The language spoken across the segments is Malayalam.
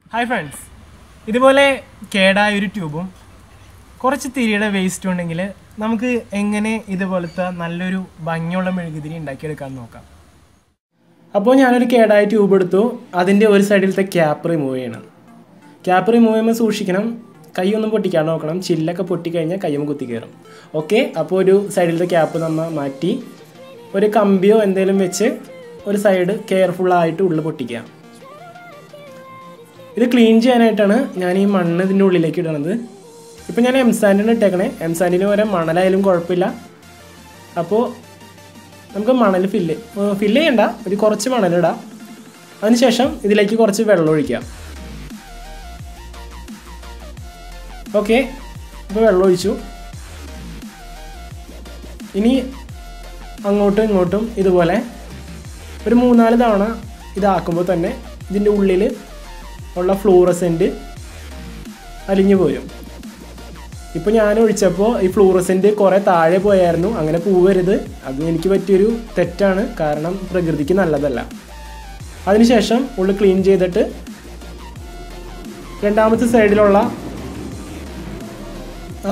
ഹായ് ഫ്രണ്ട്സ് ഇതുപോലെ കേടായ ഒരു ട്യൂബും കുറച്ച് തിരിയുടെ വേസ്റ്റും ഉണ്ടെങ്കിൽ നമുക്ക് എങ്ങനെ ഇതുപോലത്തെ നല്ലൊരു ഭംഗിയുള്ള മെഴുകുതിരി ഉണ്ടാക്കിയെടുക്കാൻ നോക്കാം അപ്പോൾ ഞാനൊരു കേടായ ട്യൂബ് എടുത്തു അതിൻ്റെ ഒരു സൈഡിലത്തെ ക്യാപ്പ് റിമൂവ് ചെയ്യണം ക്യാപ്പ് റിമൂവ് ചെയ്യുമ്പോൾ സൂക്ഷിക്കണം കൈ ഒന്നും പൊട്ടിക്കാൻ നോക്കണം ചില്ലൊക്കെ പൊട്ടിക്കഴിഞ്ഞാൽ കയ്യും കുത്തി കയറും ഓക്കെ അപ്പോൾ ഒരു സൈഡിലത്തെ ക്യാപ്പ് നമ്മൾ മാറ്റി ഒരു കമ്പിയോ എന്തെങ്കിലും വെച്ച് ഒരു സൈഡ് കെയർഫുള്ളായിട്ട് ഉള്ളിൽ പൊട്ടിക്കുക ഇത് ക്ലീൻ ചെയ്യാനായിട്ടാണ് ഞാൻ ഈ മണ്ണ് ഇതിൻ്റെ ഉള്ളിലേക്ക് ഇടണത് ഇപ്പം ഞാൻ എം സാൻഡിന് ഇട്ടേക്കണേ എം സാൻഡിന് വരെ മണലായാലും കുഴപ്പമില്ല അപ്പോൾ നമുക്ക് മണൽ ഫില്ല് ഫില്ല് ചെയ്യണ്ട ഒരു കുറച്ച് മണലിടാം അതിനുശേഷം ഇതിലേക്ക് കുറച്ച് വെള്ളം ഒഴിക്കാം ഓക്കെ ഇപ്പോൾ വെള്ളം ഒഴിച്ചു ഇനി അങ്ങോട്ടും ഇങ്ങോട്ടും ഇതുപോലെ ഒരു മൂന്നാല് തവണ ഇതാക്കുമ്പോൾ തന്നെ ഇതിൻ്റെ ഉള്ളിൽ ഉള്ള ഫ്ലൂറസെൻറ്റ് അലിഞ്ഞു പോരും ഇപ്പോൾ ഞാൻ ഒഴിച്ചപ്പോൾ ഈ ഫ്ലൂറസെൻറ്റ് കുറേ താഴെ പോയായിരുന്നു അങ്ങനെ പോവരുത് അത് എനിക്ക് പറ്റിയൊരു തെറ്റാണ് കാരണം പ്രകൃതിക്ക് നല്ലതല്ല അതിനുശേഷം ഉള്ളിൽ ക്ലീൻ ചെയ്തിട്ട് രണ്ടാമത്തെ സൈഡിലുള്ള ആ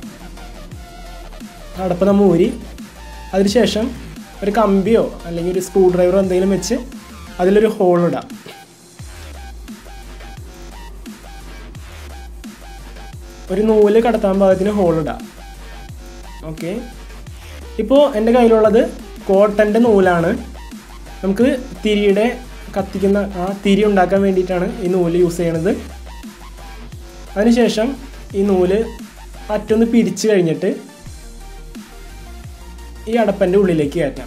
അടപ്പ് നമ്മൾ ഊരി അതിനുശേഷം ഒരു കമ്പിയോ അല്ലെങ്കിൽ ഒരു സ്ക്രൂ ഡ്രൈവറോ എന്തെങ്കിലും വെച്ച് അതിലൊരു ഹോൾ ഇടാം ഒരു നൂല് കടത്താൻ പാകത്തിന് ഹോൾ ഇടാം ഓക്കെ ഇപ്പോൾ എൻ്റെ കയ്യിലുള്ളത് കോട്ടൻ്റെ നൂലാണ് നമുക്ക് തിരിയുടെ കത്തിക്കുന്ന ആ തിരി ഉണ്ടാക്കാൻ വേണ്ടിയിട്ടാണ് ഈ നൂല് യൂസ് ചെയ്യണത് അതിനുശേഷം ഈ നൂല് അറ്റൊന്ന് പിരിച്ചു കഴിഞ്ഞിട്ട് ഈ അടപ്പൻ്റെ ഉള്ളിലേക്ക് കയറ്റാം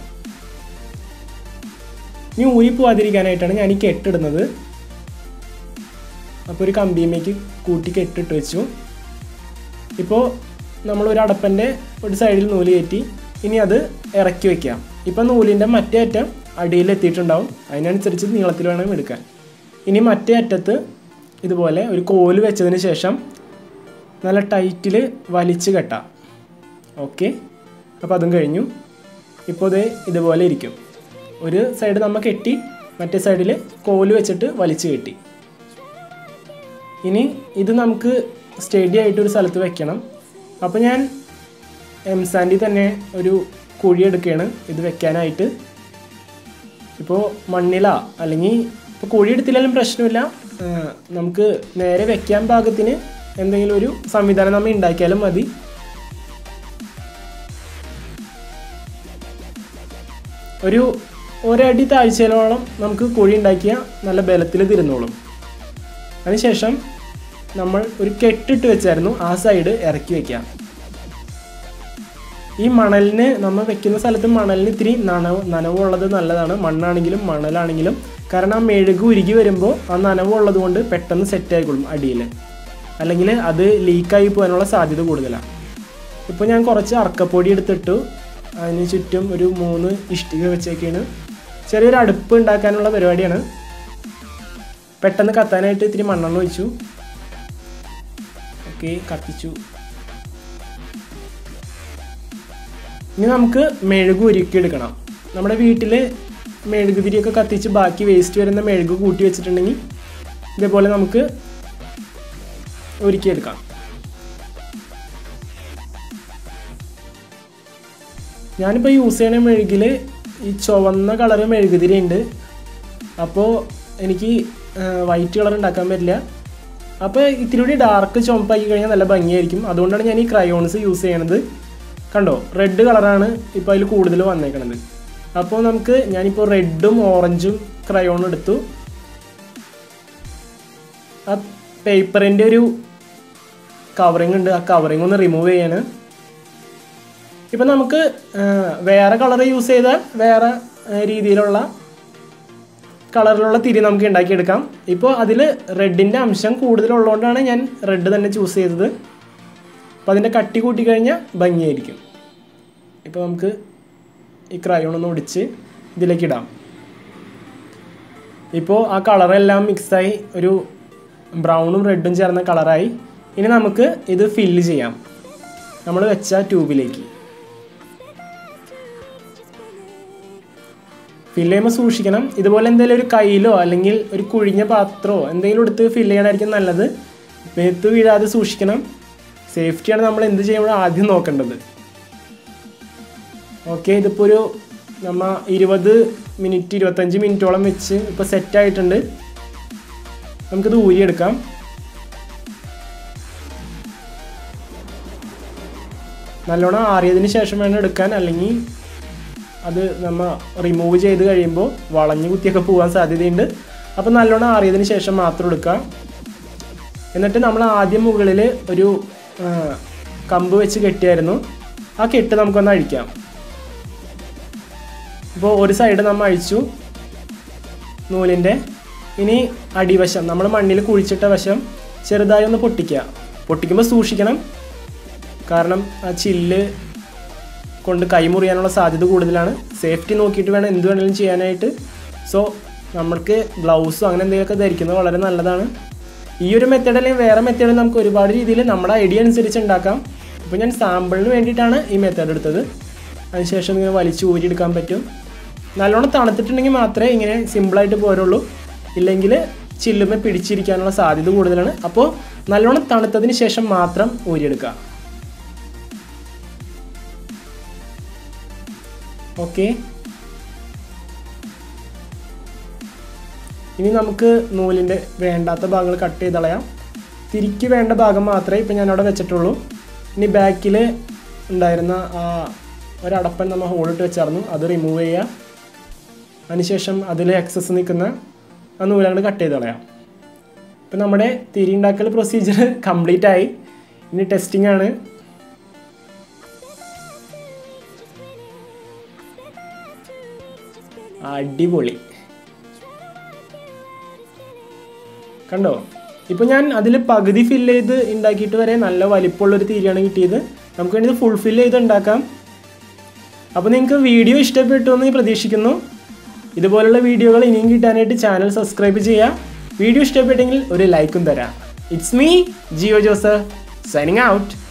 ഇനി ഊരി പോവാതിരിക്കാനായിട്ടാണ് ഞാൻ ഈ കെട്ടിടുന്നത് അപ്പോൾ ഒരു കമ്പിയുമേക്ക് കൂട്ടി കെട്ടിട്ട് വെച്ചു ഇപ്പോൾ നമ്മൾ ഒരു അടപ്പൻ്റെ ഒരു സൈഡിൽ നൂല് കയറ്റി ഇനി അത് ഇറക്കി വെക്കാം ഇപ്പം നൂലിൻ്റെ മറ്റേ അറ്റം അടിയിൽ എത്തിയിട്ടുണ്ടാവും അതിനനുസരിച്ച് നീളത്തിൽ വേണം എടുക്കാൻ ഇനി മറ്റേ അറ്റത്ത് ഇതുപോലെ ഒരു കോല് വെച്ചതിന് ശേഷം നല്ല ടൈറ്റിൽ വലിച്ച് കെട്ടാം ഓക്കെ അപ്പോൾ അതും കഴിഞ്ഞു ഇപ്പോൾ ഇത് ഇതുപോലെ ഇരിക്കും ഒരു സൈഡ് നമ്മൾ കെട്ടി മറ്റേ സൈഡിൽ കോല് വെച്ചിട്ട് വലിച്ച് കെട്ടി ഇനി ഇത് നമുക്ക് സ്റ്റഡി ആയിട്ട് ഒരു സ്ഥലത്ത് വെക്കണം അപ്പോൾ ഞാൻ എം സാൻഡിൽ തന്നെ ഒരു കുഴി എടുക്കുകയാണ് ഇത് വെക്കാനായിട്ട് ഇപ്പോൾ മണ്ണില അല്ലെങ്കിൽ ഇപ്പോൾ കുഴി എടുത്തില്ലെങ്കിലും പ്രശ്നമില്ല ആ, നമുക്ക് നേരെ വെക്കാൻ പാകത്തിന് എന്തെങ്കിലും ഒരു സംവിധാനം നമ്മൾ ഉണ്ടാക്കിയാലും മതി ഒരു ഒരടി താഴ്ചയിലോളം നമുക്ക് കുഴി ഉണ്ടാക്കിയാൽ നല്ല ബലത്തിൽ തിരുന്നോളും അതിനുശേഷം നമ്മൾ ഒരു കെട്ടിട്ട് വെച്ചായിരുന്നു ആ സൈഡ് ഇറക്കി വെക്കാം ഈ മണലിന് നമ്മൾ വെക്കുന്ന സ്ഥലത്ത് മണലിന് ഇത്തിരി നനവ് നനവുള്ളത് നല്ലതാണ് മണ്ണാണെങ്കിലും മണലാണെങ്കിലും കാരണം ആ മെഴുക് ഉരുകി വരുമ്പോൾ ആ നനവുള്ളത് കൊണ്ട് പെട്ടെന്ന് സെറ്റ് ആയിക്കൊള്ളും അടിയിൽ അല്ലെങ്കിൽ അത് ലീക്കായി പോകാനുള്ള സാധ്യത കൂടുതലാണ് ഇപ്പോൾ ഞാൻ കുറച്ച് അറക്കപ്പൊടി എടുത്തിട്ടു അതിന് ചുറ്റും ഒരു മൂന്ന് ഇഷ്ടിക വെച്ചേക്കാണ് ചെറിയൊരു അടുപ്പ് ഉണ്ടാക്കാനുള്ള പരിപാടിയാണ് പെട്ടെന്ന് കത്താനായിട്ട് ഇത്തിരി മണ്ണെണ്ണ ഒഴിച്ചു ഓക്കെ കത്തിച്ചു ഇനി നമുക്ക് മെഴുക് ഉരുക്കിയെടുക്കണം നമ്മുടെ വീട്ടിൽ മെഴുകുതിരിയൊക്കെ കത്തിച്ച് ബാക്കി വേസ്റ്റ് വരുന്ന മെഴുക് കൂട്ടി വെച്ചിട്ടുണ്ടെങ്കിൽ ഇതേപോലെ നമുക്ക് ഒരുക്കിയെടുക്കാം ഞാനിപ്പോൾ യൂസ് ചെയ്യണ മെഴുകിൽ ഈ ചുവന്ന കളറ് മെഴുകുതിരി ഉണ്ട് അപ്പോൾ എനിക്ക് വൈറ്റ് കളർ ഉണ്ടാക്കാൻ പറ്റില്ല അപ്പോൾ ഇത്തിരി കൂടി ഡാർക്ക് ചുമപ്പാക്കി കഴിഞ്ഞാൽ നല്ല ഭംഗിയായിരിക്കും അതുകൊണ്ടാണ് ഞാൻ ഈ ക്രയോൺസ് യൂസ് ചെയ്യണത് കണ്ടോ റെഡ് കളറാണ് ഇപ്പോൾ അതിൽ കൂടുതൽ വന്നേക്കണത് അപ്പോൾ നമുക്ക് ഞാനിപ്പോൾ റെഡും ഓറഞ്ചും ക്രയോൺ എടുത്തു ആ പേപ്പറിൻ്റെ ഒരു കവറിങ് ഉണ്ട് ആ കവറിങ് ഒന്ന് റിമൂവ് ചെയ്യാണ് ഇപ്പം നമുക്ക് ആ, വേറെ കളർ യൂസ് ചെയ്താൽ വേറെ ആ, രീതിയിലുള്ള കളറിലുള്ള തിരി നമുക്ക് ഉണ്ടാക്കിയെടുക്കാം ഇപ്പോൾ അതിൽ റെഡിൻ്റെ അംശം കൂടുതലുള്ളതുകൊണ്ടാണ് ഞാൻ റെഡ് തന്നെ ചൂസ് ചെയ്തത് അപ്പോൾ അതിൻ്റെ കട്ടി കൂട്ടി കഴിഞ്ഞാൽ ഭംഗിയായിരിക്കും ഇപ്പോൾ നമുക്ക് ഈ ക്രയോൺ ഒന്ന് ഒടിച്ച് ഇതിലേക്ക് ഇടാം ഇപ്പോൾ ആ കളറെല്ലാം മിക്സായി ഒരു ബ്രൗണും റെഡും ചേർന്ന കളറായി ഇനി നമുക്ക് ഇത് ഫില്ല് ചെയ്യാം നമ്മൾ വെച്ച ട്യൂബിലേക്ക് ഫില്ല് ചെയ്യുമ്പോൾ സൂക്ഷിക്കണം ഇതുപോലെ എന്തെങ്കിലും ഒരു കയ്യിലോ അല്ലെങ്കിൽ ഒരു കുഴിഞ്ഞ പാത്രമോ എന്തെങ്കിലും എടുത്ത് ഫില്ല് ചെയ്യണമായിരിക്കും നല്ലത് മേത്ത് വീഴാതെ സൂക്ഷിക്കണം സേഫ്റ്റിയാണ് നമ്മൾ എന്ത് ചെയ്യുമ്പോൾ ആദ്യം നോക്കേണ്ടത് ഓക്കെ ഇതിപ്പോൾ ഒരു നമ്മ ഇരുപത് മിനിറ്റ് ഇരുപത്തഞ്ച് മിനിറ്റോളം വെച്ച് ഇപ്പോൾ സെറ്റ് ആയിട്ടുണ്ട് നമുക്കിത് ഊരിയെടുക്കാം നല്ലോണം ആറിയതിന് ശേഷം വേണം എടുക്കാൻ അല്ലെങ്കിൽ അത് നമ്മൾ റിമൂവ് ചെയ്ത് കഴിയുമ്പോൾ വളഞ്ഞു കുത്തിയൊക്കെ പോകാൻ സാധ്യതയുണ്ട് അപ്പോൾ നല്ലോണം ആറിയതിന് ശേഷം മാത്രം എടുക്കുക എന്നിട്ട് നമ്മൾ ആദ്യം മുകളിൽ ഒരു ആ, കമ്പ് വെച്ച് കെട്ടിയായിരുന്നു ആ കെട്ട് നമുക്കൊന്ന് അഴിക്കാം ഇപ്പോൾ ഒരു സൈഡ് നമ്മൾ അഴിച്ചു നൂലിൻ്റെ ഇനി അടിവശം നമ്മൾ മണ്ണിൽ കുഴിച്ചിട്ട വശം ചെറുതായി ഒന്ന് പൊട്ടിക്കുക പൊട്ടിക്കുമ്പോൾ സൂക്ഷിക്കണം കാരണം ആ ചില്ല് കൊണ്ട് കൈമുറിയാനുള്ള സാധ്യത കൂടുതലാണ് സേഫ്റ്റി നോക്കിയിട്ട് വേണം എന്ത് വേണമെങ്കിലും ചെയ്യാനായിട്ട് സോ നമ്മൾക്ക് ഗ്ലൗസോ അങ്ങനെ എന്തെങ്കിലുമൊക്കെ ധരിക്കുന്നത് വളരെ നല്ലതാണ് ഈ ഒരു മെത്തേഡ് അല്ലെങ്കിൽ വേറെ മെത്തേഡ് നമുക്ക് ഒരുപാട് രീതിയിൽ നമ്മുടെ ഐഡിയ അനുസരിച്ച് ഉണ്ടാക്കാം ഇപ്പോൾ ഞാൻ സാമ്പിളിന് വേണ്ടിയിട്ടാണ് ഈ മെത്തേഡ് എടുത്തത് അതിനുശേഷം ഇങ്ങനെ വലിച്ച് ഊരിയെടുക്കാൻ പറ്റും നല്ലോണം തണുത്തിട്ടുണ്ടെങ്കിൽ മാത്രമേ ഇങ്ങനെ സിമ്പിളായിട്ട് പോരുള്ളൂ ഇല്ലെങ്കിൽ ചില്ലുമ പിടിച്ചിരിക്കാനുള്ള സാധ്യത കൂടുതലാണ് അപ്പോൾ നല്ലോണം തണുത്തതിന് ശേഷം മാത്രം ഊരിയെടുക്കുക ഓക്കെ ഇനി നമുക്ക് നൂലിൻ്റെ വേണ്ടാത്ത ഭാഗങ്ങൾ കട്ട് ചെയ്ത് കളയാം തിരിക്ക് വേണ്ട ഭാഗം മാത്രമേ ഇപ്പം ഞാൻ അവിടെ വെച്ചിട്ടുള്ളൂ ഇനി ബാക്കിൽ ഉണ്ടായിരുന്ന ആ ഒരടപ്പൻ നമ്മൾ ഹോളിട്ട് വെച്ചായിരുന്നു അത് റിമൂവ് ചെയ്യുക അതിനുശേഷം അതിൽ എക്സസ് നിൽക്കുന്ന ആ നൂലങ്ങൾ കട്ട് ചെയ്ത് കളയാം ഇപ്പം നമ്മുടെ തിരി ഉണ്ടാക്കൽ പ്രൊസീജിയർ കംപ്ലീറ്റ് ആയി ഇനി ടെസ്റ്റിംഗ് ആണ് അടിപൊളി കണ്ടോ ഇപ്പോൾ ഞാൻ അതിൽ പകുതി ഫില്ല് ചെയ്ത് ഉണ്ടാക്കിയിട്ട് വരെ നല്ല വലിപ്പമുള്ളൊരു തീരിയാണ് കിട്ടിയത് നമുക്ക് വേണ്ടി ഇത് ഫുൾ ഫില്ല് ചെയ്ത് ഉണ്ടാക്കാം അപ്പോൾ നിങ്ങൾക്ക് വീഡിയോ ഇഷ്ടപ്പെട്ടു എന്ന് പ്രതീക്ഷിക്കുന്നു ഇതുപോലുള്ള വീഡിയോകൾ ഇനിയും കിട്ടാനായിട്ട് ചാനൽ സബ്സ്ക്രൈബ് ചെയ്യുക വീഡിയോ ഇഷ്ടപ്പെട്ടെങ്കിൽ ഒരു ലൈക്കും തരാം it's me Jio Joseph signing out